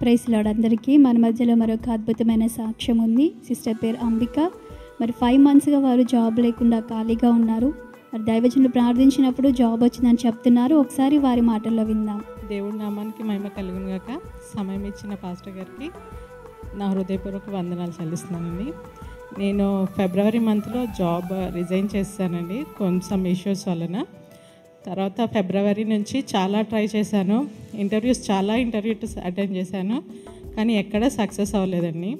price lord అందరికీ మన మధ్యలో మరొక అద్భుతమైన సాక్ష్యం ఉంది సిస్టర్ పేరు అంబిక మరి ఫైవ్ మంత్స్గా వారు జాబ్ లేకుండా ఖాళీగా ఉన్నారు మరి దైవజనులు ప్రార్థించినప్పుడు జాబ్ వచ్చిందని చెప్తున్నారు ఒకసారి వారి మాటల్లో విందాం దేవుడి నామానికి మహిమ కలుగును గాక సమయం ఇచ్చిన పాస్టర్ గారికి నా హృదయపూర్వక వందనాలు చెల్లిస్తున్నానండి నేను ఫిబ్రవరి మంత్లో జాబ్ రిజైన్ చేశానండి కొంచెం ఇష్యూస్ వలన తర్వాత ఫిబ్రవరి నుంచి చాలా ట్రై చేశాను ఇంటర్వ్యూస్ చాలా ఇంటర్వ్యూస్ అటెండ్ చేశాను కానీ ఎక్కడ సక్సెస్ అవ్వలేదండి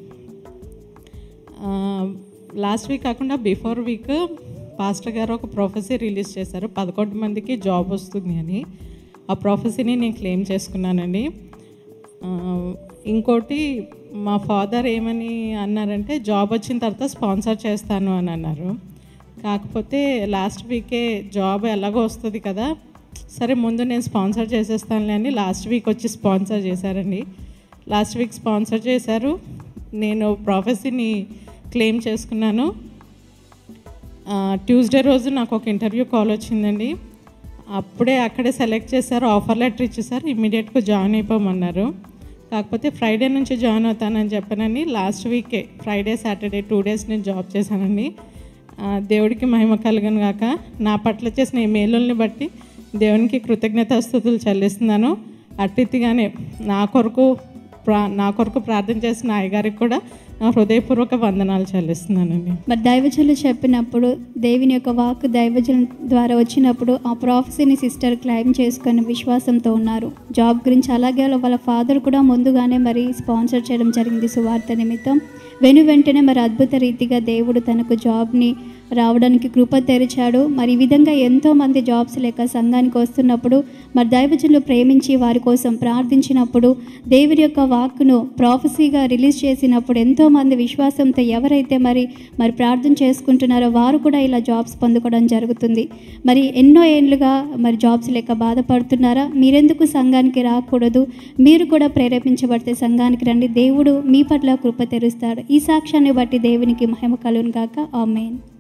లాస్ట్ వీక్ కాకుండా బిఫోర్ వీక్ పాస్టర్ గారు ఒక ప్రొఫెసీ రిలీజ్ చేశారు పదకొండు మందికి జాబ్ వస్తుంది అని ఆ ప్రొఫెసీని నేను క్లెయిమ్ చేసుకున్నానండి ఆ, ఇంకోటి మా ఫాదర్ ఏమని అన్నారంటే జాబ్ వచ్చిన తర్వాత స్పాన్సర్ చేస్తాను అని అన్నారు కాకపోతే లాస్ట్ వీకే జాబ్ ఎలాగో వస్తుంది కదా సరే ముందు నేను స్పాన్సర్ చేసేస్తానులే అని లాస్ట్ వీక్ వచ్చి స్పాన్సర్ చేశారండి లాస్ట్ వీక్ స్పాన్సర్ చేశారు నేను ప్రొఫెసీని క్లెయిమ్ చేసుకున్నాను ఆ, ట్యూస్డే రోజు నాకు ఒక ఇంటర్వ్యూ కాల్ వచ్చిందండి అప్పుడే అక్కడే సెలెక్ట్ చేశారు ఆఫర్ లెటర్ ఇచ్చేసారు ఇమ్మీడియట్గా జాయిన్ అయిపోమన్నారు కాకపోతే ఫ్రైడే నుంచి జాయిన్ అవుతానని చెప్పానని లాస్ట్ వీకే ఫ్రైడే సాటర్డే టూ డేస్ నేను జాబ్ చేశానండి ఆ, దేవుడికి మహిమ కలుగును గాక నా పట్ల చేసిన ఈ మేలుల్ని బట్టి దేవునికి కృతజ్ఞతాస్థుతులు చెల్లిస్తున్నాను అట్టిగానే నా కొరకు ప్రా నా కొరకు ప్రార్థన చేసిన అయ్యగారికి కూడా నా హృదయపూర్వక వందనాలు చెల్లిస్తున్నానండి మరి దైవజనులు చెప్పినప్పుడు దేవుని యొక్క వాక్ దైవజనుల ద్వారా వచ్చినప్పుడు ఆ ప్రాఫెసీని సిస్టర్ క్లైమ్ చేసుకొని విశ్వాసంతో ఉన్నారు జాబ్ గురించి అలాగే వాళ్ళ ఫాదర్ కూడా ముందుగానే మరి స్పాన్సర్ చేయడం జరిగింది సువార్త నిమిత్తం వెను వెంటనే మరి అద్భుత రీతిగా దేవుడు తనకు జాబ్ని రావడానికి కృప తెరిచాడు మరి ఈ విధంగా ఎంతో మంది జాబ్స్ లేక సంఘానికి వస్తున్నప్పుడు మరి దైవజనులు ప్రేమించి వారి కోసం ప్రార్థించినప్పుడు దేవుడి యొక్క వాక్ను ప్రాఫెసీగా రిలీజ్ చేసినప్పుడు ఎంతో మంది విశ్వాసంతో ఎవరైతే మరి మరి ప్రార్థన చేసుకుంటున్నారో వారు కూడా ఇలా జాబ్స్ పొందుకోవడం జరుగుతుంది మరి ఎన్నో ఏళ్ళుగా మరి జాబ్స్ లేక బాధపడుతున్నారా మీరెందుకు సంఘానికి రాకూడదు మీరు కూడా ప్రేరేపించబడితే సంఘానికి రండి దేవుడు మీ పట్ల కృప తెరుస్తాడు ఈ సాక్ష్యాన్ని బట్టి దేవునికి మహిమ కలుగును గాక ఆమెన్